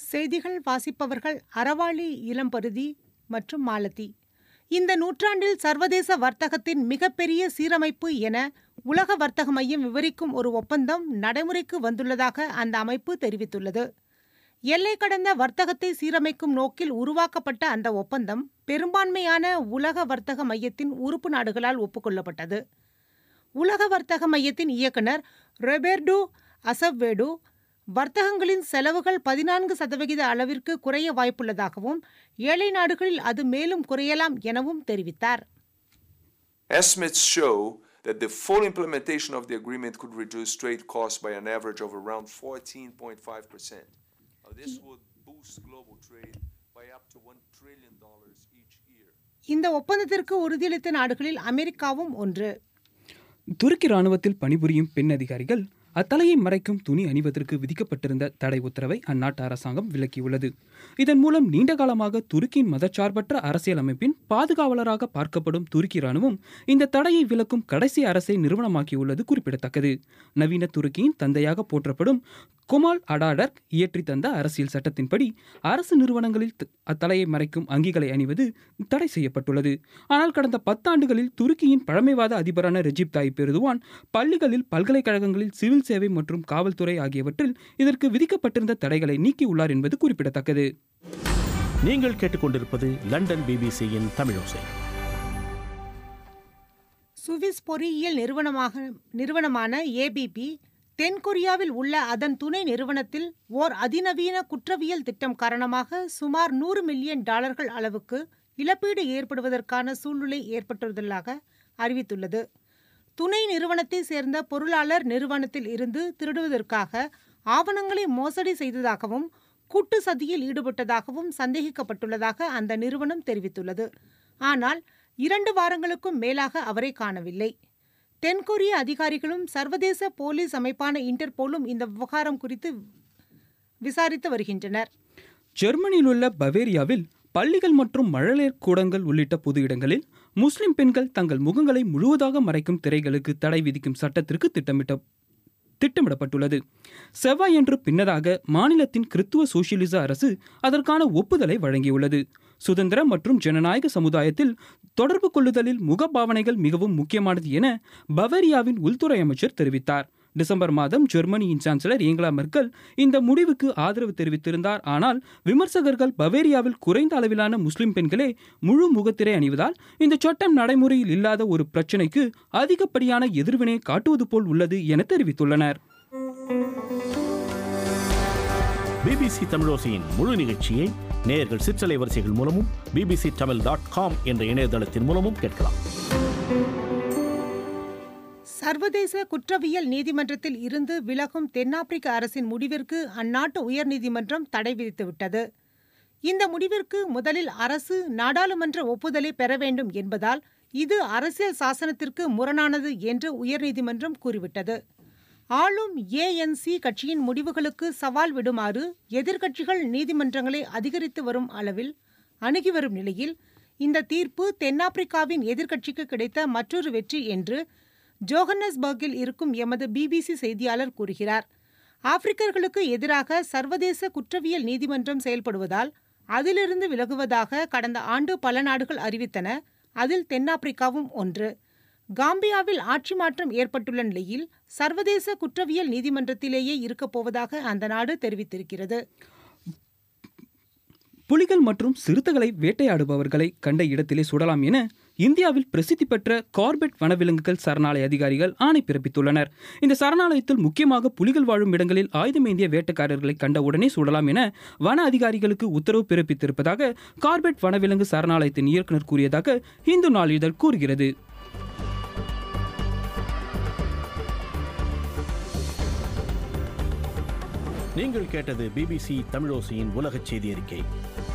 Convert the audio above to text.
செய்திகள் வாசிப்பவர்கள் அறவாளி இளம்பருதி மற்றும் மாலதி இந்த நூற்றாண்டில் சர்வதேச வர்த்தகத்தின் மிகப்பெரிய சீரமைப்பு என உலக வர்த்தக மையம் விவரிக்கும் ஒரு ஒப்பந்தம் நடைமுறைக்கு வந்துள்ளதாக அந்த அமைப்பு தெரிவித்துள்ளது எல்லை கடந்த வர்த்தகத்தை சீரமைக்கும் நோக்கில் உருவாக்கப்பட்ட அந்த ஒப்பந்தம் பெரும்பான்மையான உலக வர்த்தக மையத்தின் உறுப்பு நாடுகளால் ஒப்புக்கொள்ளப்பட்டது உலக வர்த்தக மையத்தின் இயக்குனர் ரொபேர்டோ அசவ்வேடோ வர்த்தகங்களின் செலவுகள் பதினான்கு சதவிகித அளவிற்கு குறைய வாய்ப்புள்ளதாகவும் ஏழை நாடுகளில் அது மேலும் குறையலாம் எனவும் தெரிவித்தார் Estimates show that the full implementation of the agreement could reduce trade costs by an average of around 14.5%. Now, this would boost global trade by up to $1 trillion each year. இந்த ஒப்பந்தத்திற்கு உறுதியளித்த நாடுகளில் அமெரிக்காவும் ஒன்று துருக்கி ராணுவத்தில் பணிபுரியும் பெண் அதிகாரிகள் அத்தலையை மறைக்கும் துணி அணிவதற்கு விதிக்கப்பட்டிருந்த தடை உத்தரவை அந்நாட்டு அரசாங்கம் விலக்கியுள்ளது இதன் மூலம் நீண்ட காலமாக துருக்கியின் மதச்சார்பற்ற அரசியல் அமைப்பின் பாதுகாவலராக பார்க்கப்படும் துருக்கி ராணுவம் இந்த தடையை விலக்கும் கடைசி அரசை நிறுவனமாக்கியுள்ளது குறிப்பிடத்தக்கது நவீன துருக்கியின் தந்தையாக போற்றப்படும் குமால் அடாடர்க் இயற்றி தந்த அரசியல் சட்டத்தின்படி அரசு நிறுவனங்களில் த- அத்தலையை மறைக்கும் அங்கிகளை அணிவது தடை செய்யப்பட்டுள்ளது ஆனால் கடந்த பத்தாண்டுகளில் துருக்கியின் பழமைவாத அதிபரான ரெஜிப் தாயிப் எர்துவான் பள்ளிகளில் பல்கலைக்கழகங்களில் சிவில் சேவை மற்றும் காவல்துறை ஆகியவற்றில் இதற்கு விதிக்கப்பட்டிருந்த தடைகளை நீக்கியுள்ளார் என்பது குறிப்பிடத்தக்கது நீங்கள் கேட்டுக்கொண்டிருப்பது லண்டன் பிபிசியின் தமிழோசை சுவிஸ் பொறியியல் நிறுவனமாக நிறுவனமான ஏபிபி தென்கொரியாவில் உள்ள அதன் துணை நிறுவனத்தில் ஓர் அதிநவீன குற்றவியல் திட்டம் காரணமாக சுமார் நூறு மில்லியன் டாலர்கள் அளவுக்கு இழப்பீடு ஏற்படுவதற்கான சூழ்நிலை ஏற்பட்டுள்ளதாக அறிவித்துள்ளது துணை நிறுவனத்தை சேர்ந்த பொருளாளர் நிறுவனத்தில் இருந்து திருடுவதற்காக ஆவணங்களை மோசடி செய்ததாகவும் கூட்டு சதியில் ஈடுபட்டதாகவும் சந்தேகிக்கப்பட்டுள்ளதாக அந்த நிறுவனம் தெரிவித்துள்ளது ஆனால் இரண்டு வாரங்களுக்கும் மேலாக அவரை காணவில்லை தென்கொரிய அதிகாரிகளும் சர்வதேச போலீஸ் அமைப்பான இன்டர்போலும் இந்த விவகாரம் குறித்து விசாரித்து வருகின்றனர் ஜெர்மனியில் உள்ள பவேரியாவில் பள்ளிகள் மற்றும் மழலையர் கூடங்கள் உள்ளிட்ட பொது இடங்களில் முஸ்லிம் பெண்கள் தங்கள் முகங்களை முழுவதாக மறைக்கும் திரைகளுக்கு தடை விதிக்கும் சட்டத்திற்கு திட்டமிட்ட திட்டமிடப்பட்டுள்ளது செவ்வாயன்று பின்னதாக மாநிலத்தின் கிறித்துவ சோசியலிச அரசு அதற்கான ஒப்புதலை வழங்கியுள்ளது சுதந்திர மற்றும் ஜனநாயக சமுதாயத்தில் தொடர்பு கொள்ளுதலில் முகபாவனைகள் மிகவும் முக்கியமானது என பவேரியாவின் உள்துறை அமைச்சர் தெரிவித்தார் டிசம்பர் மாதம் ஜெர்மனியின் சான்சலர் ஏங்கலா மெர்க்கல் இந்த முடிவுக்கு ஆதரவு தெரிவித்திருந்தார் ஆனால் விமர்சகர்கள் பவேரியாவில் குறைந்த அளவிலான முஸ்லிம் பெண்களே முழு முகத்திரை அணிவதால் இந்த சட்டம் நடைமுறையில் இல்லாத ஒரு பிரச்சினைக்கு அதிகப்படியான எதிர்வினை காட்டுவது போல் உள்ளது என தெரிவித்துள்ளனர் பிபிசி தமிழோசையின் முழு நிகழ்ச்சியை நேயர்கள் சிற்றலை வரிசைகள் மூலமும் பிபிசி தமிழ் டாட் காம் என்ற இணையதளத்தின் மூலமும் கேட்கலாம் சர்வதேச குற்றவியல் நீதிமன்றத்தில் இருந்து விலகும் தென்னாப்பிரிக்க அரசின் முடிவிற்கு அந்நாட்டு உயர்நீதிமன்றம் தடை விதித்துவிட்டது இந்த முடிவிற்கு முதலில் அரசு நாடாளுமன்ற ஒப்புதலை பெற வேண்டும் என்பதால் இது அரசியல் சாசனத்திற்கு முரணானது என்று உயர்நீதிமன்றம் கூறிவிட்டது ஆளும் ஏஎன்சி கட்சியின் முடிவுகளுக்கு சவால் விடுமாறு எதிர்க்கட்சிகள் நீதிமன்றங்களை அதிகரித்து வரும் அளவில் அணுகி வரும் நிலையில் இந்த தீர்ப்பு தென்னாப்பிரிக்காவின் எதிர்க்கட்சிக்கு கிடைத்த மற்றொரு வெற்றி என்று ஜோகன்னஸ்பர்கில் இருக்கும் எமது பிபிசி செய்தியாளர் கூறுகிறார் ஆப்பிரிக்கர்களுக்கு எதிராக சர்வதேச குற்றவியல் நீதிமன்றம் செயல்படுவதால் அதிலிருந்து விலகுவதாக கடந்த ஆண்டு பல நாடுகள் அறிவித்தன அதில் தென்னாப்பிரிக்காவும் ஒன்று காம்பியாவில் ஆட்சி மாற்றம் ஏற்பட்டுள்ள நிலையில் சர்வதேச குற்றவியல் நீதிமன்றத்திலேயே இருக்கப் போவதாக அந்த நாடு தெரிவித்திருக்கிறது புலிகள் மற்றும் சிறுத்தைகளை வேட்டையாடுபவர்களை கண்ட இடத்திலே சுடலாம் என இந்தியாவில் பிரசித்தி பெற்ற கார்பெட் வனவிலங்குகள் சரணாலய அதிகாரிகள் ஆணை பிறப்பித்துள்ளனர் இந்த சரணாலயத்தில் முக்கியமாக புலிகள் வாழும் இடங்களில் ஆயுதமேந்திய வேட்டைக்காரர்களை கண்ட உடனே சுடலாம் என வன அதிகாரிகளுக்கு உத்தரவு பிறப்பித்திருப்பதாக கார்பெட் வனவிலங்கு சரணாலயத்தின் இயக்குனர் கூறியதாக இந்து நாளிதழ் கூறுகிறது நீங்கள் கேட்டது பிபிசி தமிழோசையின் உலகச் செய்தி அறிக்கை